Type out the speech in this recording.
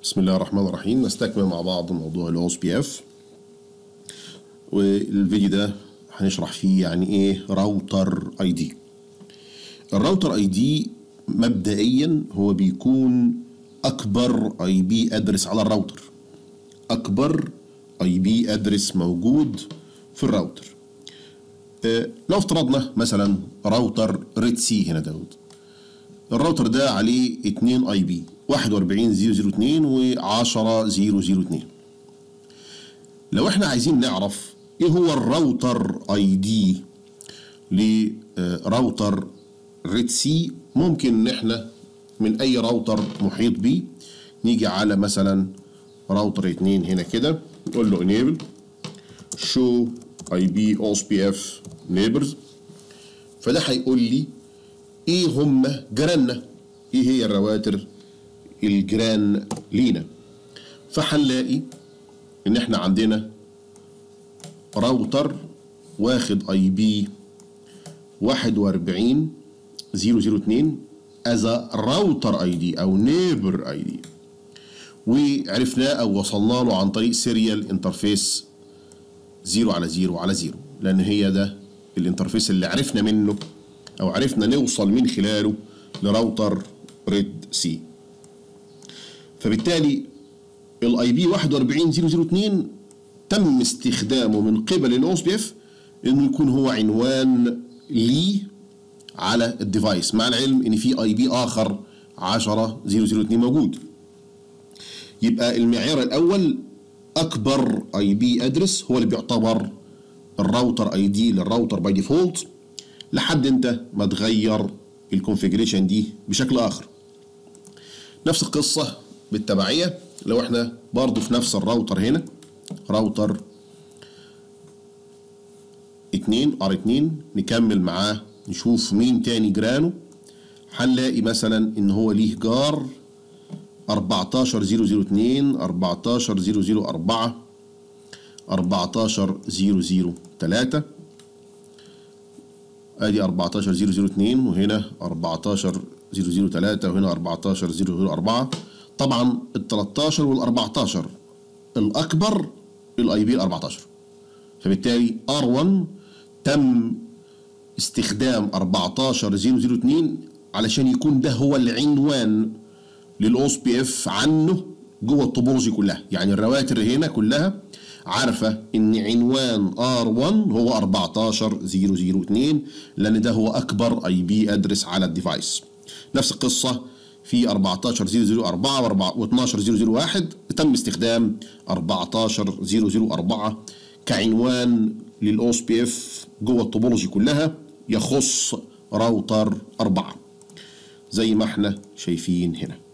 بسم الله الرحمن الرحيم نستكمل مع بعض موضوع الاو اس بي اف والفيديو ده هنشرح فيه يعني ايه راوتر اي دي الراوتر اي دي مبدئيا هو بيكون اكبر اي بي ادرس على الراوتر اكبر اي بي ادرس موجود في الراوتر اه لو افترضنا مثلا راوتر ريد سي هنا دوت الراوتر ده عليه 2 اي بي 41002 و 10002 لو احنا عايزين نعرف ايه هو الراوتر اي دي لراوتر ريد سي ممكن ان احنا من اي راوتر محيط بيه نيجي على مثلا راوتر 2 هنا كده نقول له enable show IP OSPF neighbors فده هيقول لي ايه هم جيراننا ايه هي الرواتر الجيران لينا فهنلاقي ان احنا عندنا راوتر واخد اي بي 41 002 از راوتر اي دي او نيبر اي دي وعرفناه او وصلنا له عن طريق سيريال انترفيس 0 على 0 على 0 لان هي ده الانترفيس اللي عرفنا منه او عرفنا نوصل من خلاله لراوتر ريد سي فبالتالي الاي بي 41002 تم استخدامه من قبل الاوس بي اف انه يكون هو عنوان لي على الديفايس مع العلم ان في اي بي اخر 10002 موجود يبقى المعيار الاول اكبر اي بي ادرس هو اللي بيعتبر الراوتر اي دي للراوتر باي ديفولت لحد انت ما تغير الكونفيجريشن دي بشكل اخر نفس القصه بالتبعيه لو احنا برضو في نفس الراوتر هنا راوتر 2 ار 2 نكمل معاه نشوف مين تاني جيرانه هنلاقي مثلا ان هو ليه جار 14002 14004 14003 ادي 14002 وهنا 14003 وهنا 14004 طبعا ال 13 وال 14 الاكبر الاي بي 14 فبالتالي ار1 تم استخدام 14002 علشان يكون ده هو العنوان للاوس بي اف عنه جوه الطوبولوجي كلها يعني الرواتر هنا كلها عارفة ان عنوان R1 هو 14002 لان ده هو اكبر اي بي ادرس على الديفايس نفس القصة في 14004 و12001 تم استخدام 14004 كعنوان للاوس بي اف جوه الطوبولوجي كلها يخص راوتر 4 زي ما احنا شايفين هنا